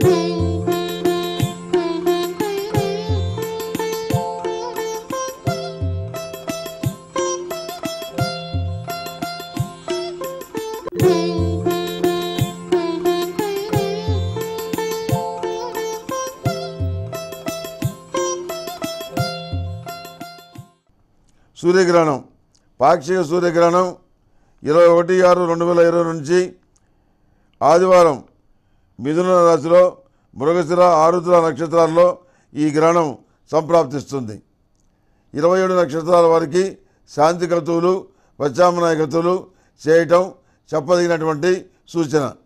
సూర్యగ్రహణం పాక్షిక సూర్యగ్రహణం ఇరవై ఒకటి ఆరు రెండు వేల ఇరవై నుంచి ఆదివారం మిథున రాశిలో మృగశిర ఆరుద్ర నక్షత్రాల్లో ఈ గ్రహణం సంప్రాప్తిస్తుంది ఇరవై ఏడు నక్షత్రాల వారికి శాంతి కతువులు ప్రత్యామ్నాయ కతువులు చేయటం చెప్పదగినటువంటి సూచన